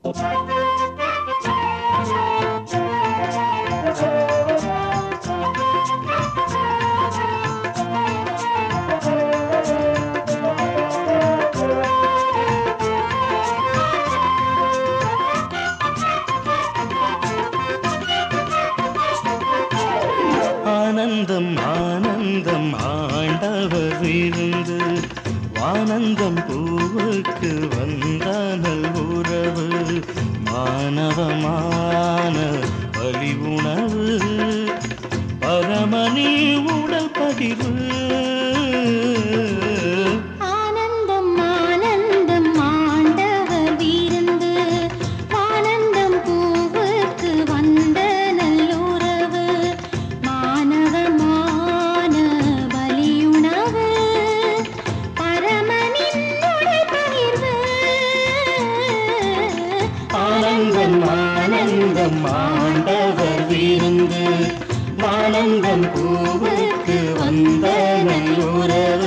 ஆனந்தம் ஆனந்தம் ஆண்டவர் விருந்து வானந்தம் பூவுக்கு வந்தானல் உறவு மானவமான பலி உணவு பரமணி உடல் பதிவு ஆனந்தம் ஆனந்தம் ஆண்டவர் விருந்து ஆனந்தம் பூவுக்கு வந்த நல்லுறவு மானவமான பலியுணவு பரமனின் உடைபகிர்வு ஆனந்தம் ஆனந்தம் ஆண்டவர் விருந்து ஆனந்தம் பூவுக்கு வந்த நல்லுறவு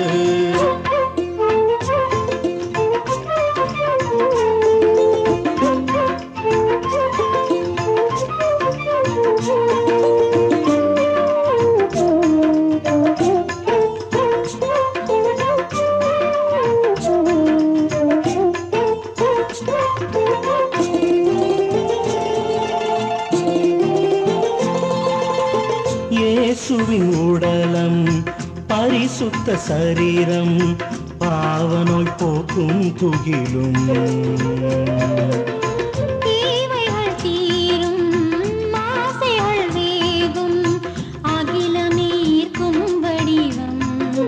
இயேசுவின் உடலம் பரிசுத்த சரீரம் பாவனோய் போக்கும் துகிலும் தீமைகள் தீரும் ஆசைகள் வேகும் அகிலமீர்க்கும் வடிவம்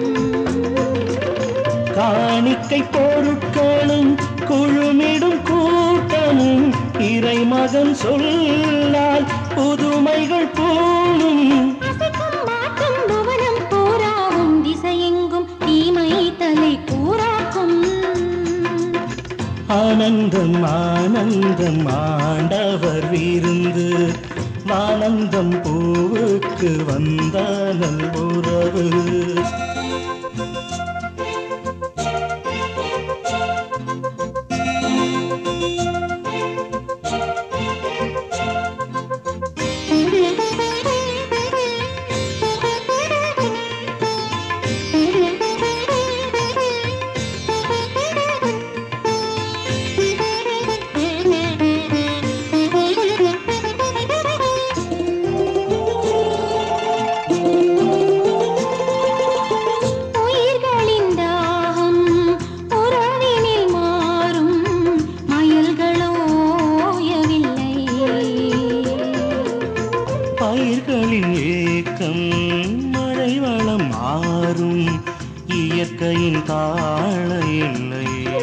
காணிக்கை பொருட்களும் குழுமிடும் கூட்டமும் இறைமகன் சொல்லால் புதுமைகள் பூணும் அசைக்கும் மாற்றும் புவனம் பூராவும் திசையெங்கும் தீமை தலை கூறாக்கும் ஆனந்தம் ஆனந்தம் ஆண்டவர் விருந்து ஆனந்தம் பூவுக்கு வந்தானல் உறவு உயிர்களின் தாகம் உறவினில் மாறும் மயல்களோ ஓயவில்லை பயிர்களின் ஏக்கம் மழை வளம் மாறும் இயற்கையின் தாழ இல்லை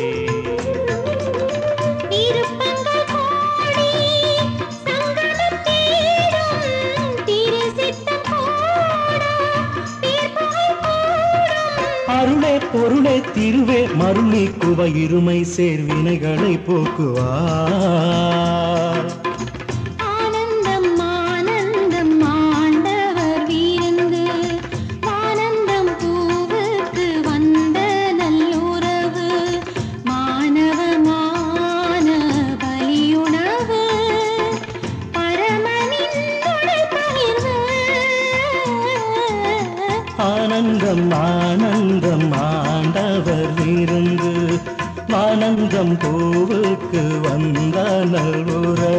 விருப்பங்கள் கோடி சங்கமம் தேடும் திருசித்தம் கூட தீர்ப்புகள் கூடும் அருளே பொருளே திருவே மருளி குவ இருமை சேர்வினைகளை போக்குவார் ஆனந்தம் ஆனந்தம் ஆண்டவர் விருந்து ஆனந்தம் பூவுக்கு வந்த நல்லுறவு மானவமான பலியுணவு பரமனின் உடைபகிர்வு ஆனந்தம் ஆனந்தம் ஆண்டவர் விருந்து ஆனந்தம் பூவுக்கு வந்த நல்வுறவு